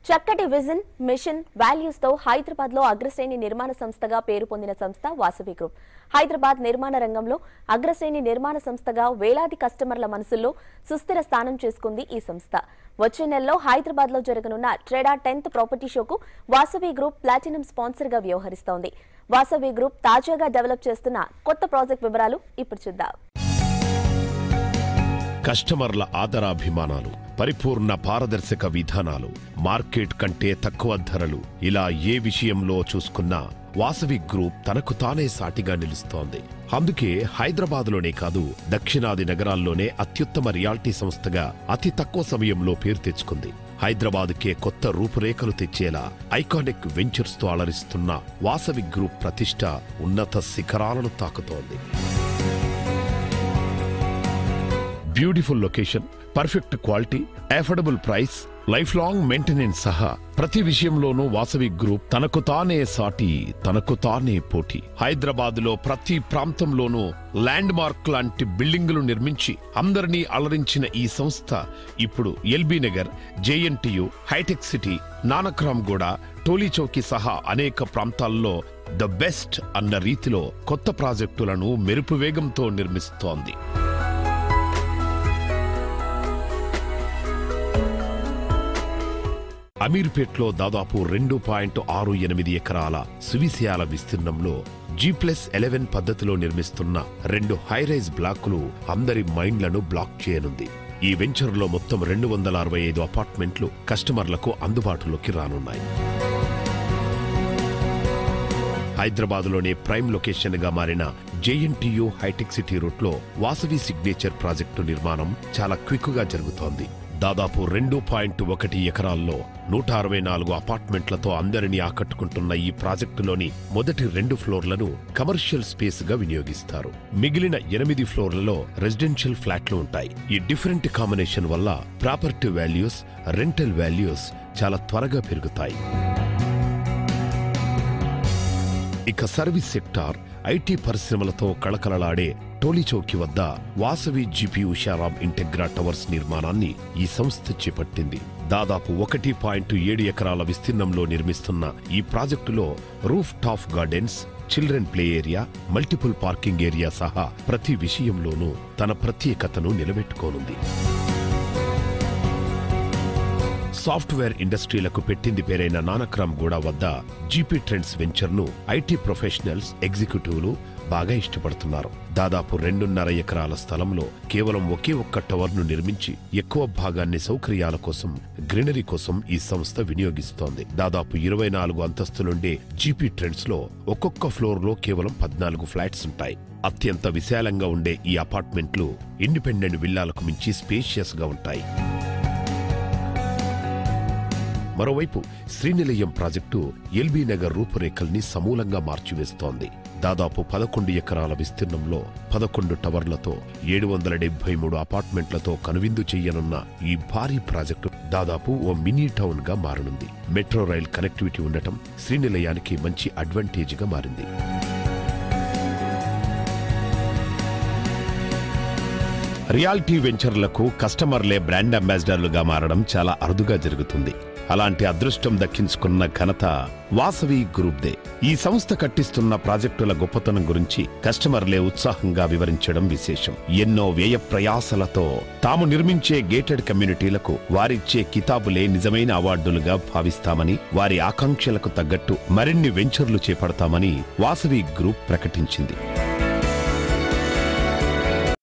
చక్కటి vision mission values తో హైదరాబాద్ లో అగ్రశ్రేణి నిర్మాణ సంస్థగా పేరు పొందిన సంస్థ వాసవి గ్రూప్ హైదరాబాద్ నిర్మాణ రంగంలో అగ్రశ్రేణి నిర్మాణ సంస్థగా వేలాది కస్టమర్ల మనసుల్లో సుస్థిర స్థానం చేసుకుంది ఈ సంస్థ వచ్చే నెలలో హైదరాబాద్ లో జరగనున్న ట్రేడా టెన్త్ ప్రాపర్టీ షోకు వాసవి గ్రూప్ ప్లాటినం స్పాన్సర్ గా వ్యవహరిస్తోంది వాసవి గ్రూప్ తాజాగా డెవలప్ చేస్తున్న కొత్త ప్రాజెక్ట్ వివరాలు ఇప్పుడు చూద్దాం కస్టమర్ల ఆదరాభిమానాలు పరిపూర్ణ పారదర్శక విధానాలు మార్కెట్ కంటే తక్కువ ధరలు ఇలా ఏ విషయంలో చూసుకున్నా వాసవి గ్రూప్ తనకు తానే సాటిగా నిలుస్తోంది అందుకే హైదరాబాద్లోనే కాదు దక్షిణాది నగరాల్లోనే అత్యుత్తమ రియాల్టీ సంస్థగా అతి తక్కువ సమయంలో పేరు తెచ్చుకుంది హైదరాబాద్కే కొత్త రూపురేఖలు తెచ్చేలా ఐకానిక్ వెంచర్స్ తో అలరిస్తున్న వాసవి గ్రూప్ ప్రతిష్ట ఉన్నత శిఖరాలను తాకుతోంది beautiful location perfect quality affordable price life long maintenance సహా ప్రతి విషయంలోనూ వాసవి గ్రూప్ తనకు తానే సాటి తనకు తానే పోటీ హైదరాబాద్ లో ప్రతి ప్రాంతంలోనూ ల్యాండ్ మార్క్ లాంటి బిల్డింగులు నిర్మించి అందరినీ అలరించిన ఈ సంస్థ ఇప్పుడు LB Nagar JNTU hitech city Nanakramguda Tolichowki సహా అనేక ప్రాంతాల్లో ద బెస్ట్ అన్న రీతిలో కొత్త ప్రాజెక్టులను మెరుపు వేగంతో నిర్మిస్తోంది అమీర్పేట్లో దాదాపు రెండు పాయింట్ ఆరు ఎనిమిది ఎకరాల సువిశయాల విస్తీర్ణంలో జీ ప్లస్ ఎలెవెన్ పద్ధతిలో నిర్మిస్తున్న రెండు హైరైజ్ బ్లాకులు అందరి మైండ్లను బ్లాక్ చేయనుంది ఈ వెంచర్లో మొత్తం రెండు వందల అరవై ఐదు అపార్ట్మెంట్లు కస్టమర్లకు అందుబాటులోకి రానున్నాయి హైదరాబాద్లోనే ప్రైమ్ లొకేషన్ గా మారిన జేఎన్టీయూ హైటెక్ సిటీ రూట్లో వాసవి సిగ్నేచర్ ప్రాజెక్టు నిర్మాణం చాలా క్విక్ గా జరుగుతోంది దాదాపు రెండు పాయింట్ ఒకటి ఎకరాల్లో నూట అరవై నాలుగు అపార్ట్మెంట్లతో అందరినీ ఆకట్టుకుంటున్న ఈ ప్రాజెక్టులోని మొదటి రెండు ఫ్లోర్లను కమర్షియల్ స్పేస్ గా వినియోగిస్తారు మిగిలిన ఎనిమిది ఫ్లోర్లలో రెసిడెన్షియల్ ఫ్లాట్లు ఉంటాయి ఈ డిఫరెంట్ కాంబినేషన్ వల్ల ప్రాపర్టీ వాల్యూస్ రెంటల్ వాల్యూస్ చాలా త్వరగా పెరుగుతాయి ఇక సర్వీస్ సెక్టార్ ఐటీ పరిశ్రమలతో కళకళలాడే టోలీచౌకి వద్ద Vasavi GP Usharam integra towers నిర్మాణాన్ని ఈ సంస్థ చేపట్టింది దాదాపు ఒకటి పాయింట్ ఏడు ఎకరాల విస్తీర్ణంలో నిర్మిస్తున్న ఈ ప్రాజెక్టులో rooftop gardens children play area multiple parking area సహా ప్రతి విషయంలోనూ తన ప్రత్యేకతను నిలబెట్టుకోనుంది సాఫ్ట్వేర్ ఇండస్ట్రీలకు పెట్టింది పేరైన నానక్రామ్ గూడ వద్ద జీపీ ట్రెండ్స్ వెంచర్ ను ఐటీ ప్రొఫెషనల్స్ ఎగ్జిక్యూటివ్లు బాగా ఇష్టపడుతున్నారు దాదాపు రెండున్నర ఎకరాల స్థలంలో కేవలం ఒకే ఒక్క టవర్ ను నిర్మించి ఎక్కువ భాగాన్ని సౌకర్యాల కోసం గ్రీనరీ కోసం ఈ సంస్థ వినియోగిస్తోంది దాదాపు ఇరవై నాలుగు అంతస్తులుండే జీపీ ట్రెండ్స్ లో ఒక్కొక్క ఫ్లోర్ లో కేవలం పద్నాలుగు ఫ్లాట్స్ ఉంటాయి అత్యంత విశాలంగా ఉండే ఈ అపార్ట్మెంట్లు ఇండిపెండెంట్ విల్లాలకు మించి స్పేషియస్ గా ఉంటాయి మరోవైపు శ్రీనిలయం ప్రాజెక్టు ఎల్బీ నగర్ రూపురేఖల్ని సమూలంగా మార్చివేస్తోంది దాదాపు పదకొండు ఎకరాల విస్తీర్ణంలో పదకొండు టవర్లతో ఏడు వందల డెబ్బై మూడు అపార్ట్మెంట్లతో కనువిందు చెయ్యనున్న ఈ భారీ ప్రాజెక్టు దాదాపు ఓ మినీ టౌన్ గా మారనుంది మెట్రో రైల్ కనెక్టివిటీ ఉండటం శ్రీనిలయానికి మంచి అడ్వాంటేజ్ గా మారింది రియాలిటీ వెంచర్లకు కస్టమర్లే బ్రాండ్ అంబాసిడర్లుగా మారడం చాలా అరుదుగా జరుగుతుంది అలాంటి అదృష్టం దక్కించుకున్న ఘనత వాసవి గ్రూప్దే ఈ సంస్థ కట్టిస్తున్న ప్రాజెక్టుల గొప్పతనం గురించి కస్టమర్లే ఉత్సాహంగా వివరించడం విశేషం ఎన్నో వ్యయ ప్రయాసలతో తాము నిర్మించే గేటెడ్ కమ్యూనిటీలకు వారిచ్చే కితాబులే నిజమైన అవార్డులుగా భావిస్తామని వారి ఆకాంక్షలకు తగ్గట్టు మరిన్ని వెంచర్లు చేపడతామని వాసవి గ్రూప్ ప్రకటించింది